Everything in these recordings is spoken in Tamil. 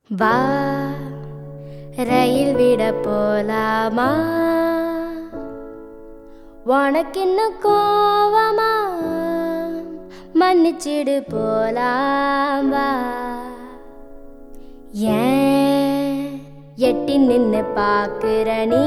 வா ரயில் விட போலாமா உனக்கு இன்னும் கோவமா மன்னிச்சிடு போலாம் வா ஏன் எட்டி நின்னு பாக்குற நீ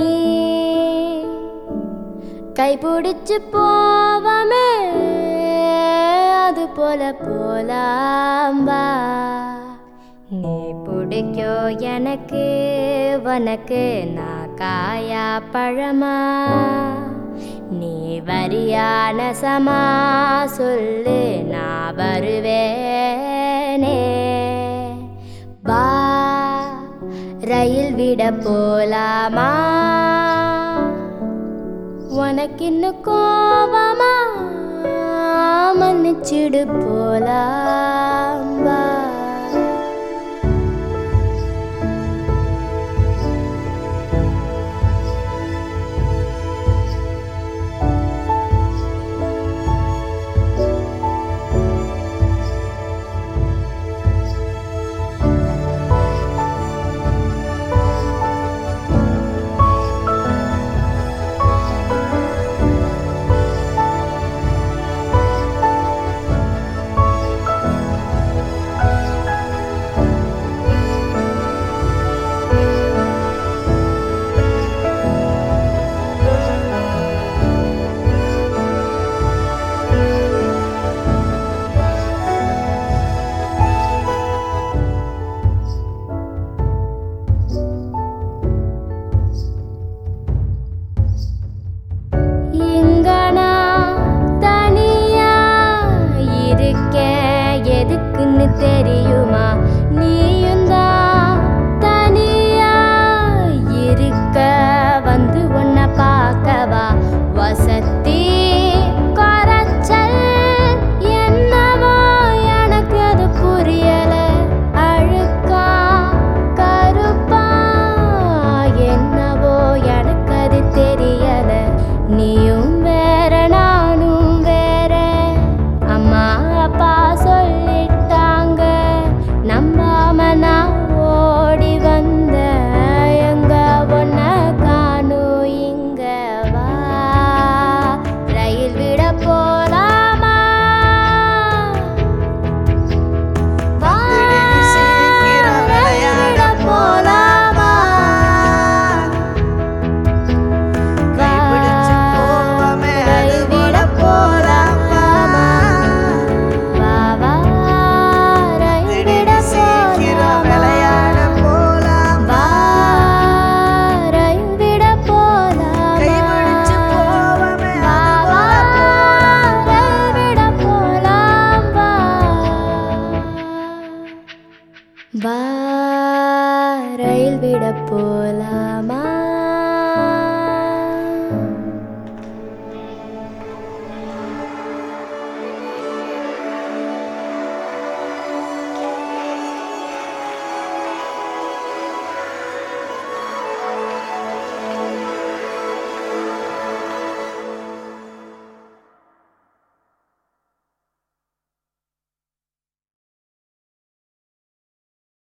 கைப்பிடிச்சு போவமே அது போல போலாம் வா நீ பிடிக்கோ எனக்கு உனக்கு நான் காயா பழமா நீ வரியான சமா சொல்லு நான் வருவேனே வா ரயில் விட போலாமா உனக்கு இன்னும் கோபமா மன்னிச்சிடு போலாம்